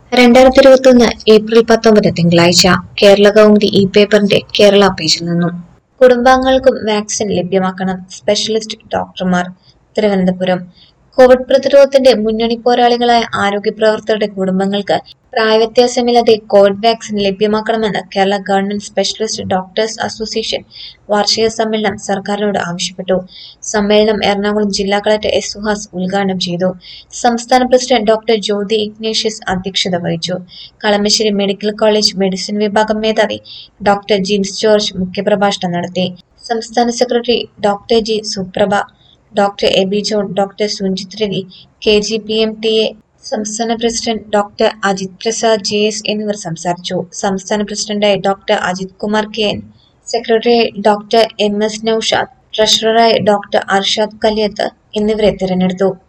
രണ്ടായിരത്തി ഇരുപത്തൊന്ന് ഏപ്രിൽ പത്തൊമ്പത് തിങ്കളാഴ്ച കേരള കൗമുദി ഇ പേപ്പറിന്റെ കേരള പേജിൽ നിന്നും കുടുംബാംഗങ്ങൾക്കും വാക്സിൻ ലഭ്യമാക്കണം സ്പെഷ്യലിസ്റ്റ് ഡോക്ടർമാർ തിരുവനന്തപുരം കോവിഡ് പ്രതിരോധത്തിന്റെ മുന്നണി പോരാളികളായ ആരോഗ്യ പ്രവർത്തകരുടെ കുടുംബങ്ങൾക്ക് പ്രായവ്യത്യാസമില്ലാതെ കോവിഡ് വാക്സിൻ ലഭ്യമാക്കണമെന്ന് Kerala government specialist doctors association വാർഷിക സമ്മേളനം സർക്കാരിനോട് ആവശ്യപ്പെട്ടു സമ്മേളനം എറണാകുളം ജില്ലാ കളക്ടർ എസ് സുഹാസ് ഉദ്ഘാടനം ചെയ്തു സംസ്ഥാന പ്രസിഡന്റ് ഡോക്ടർ ജ്യോതി ഇഗ്നേഷ്യസ് അധ്യക്ഷത വഹിച്ചു കളമശ്ശേരി മെഡിക്കൽ കോളേജ് മെഡിസിൻ വിഭാഗം മേധാവി ഡോക്ടർ ജിൻസ് ജോർജ് മുഖ്യപ്രഭാഷണം നടത്തി സംസ്ഥാന secretary doctor G Suprabha doctor Aby John doctor Sunjith Ravi K G P M T A സംസ്ഥാന president doctor Ajith Prasad J S എന്നിവർ സംസാരിച്ചു സംസ്ഥാന പ്രസിഡന്റായ doctor Ajith Kumar K N സെക്രട്ടറിയായി ഡോക്ടർ എം എസ് നൌഷാദ് ട്രഷററായി ഡോക്ടർ അർഷാദ് കലിയത്ത് എന്നിവരെ തിരഞ്ഞെടുത്തു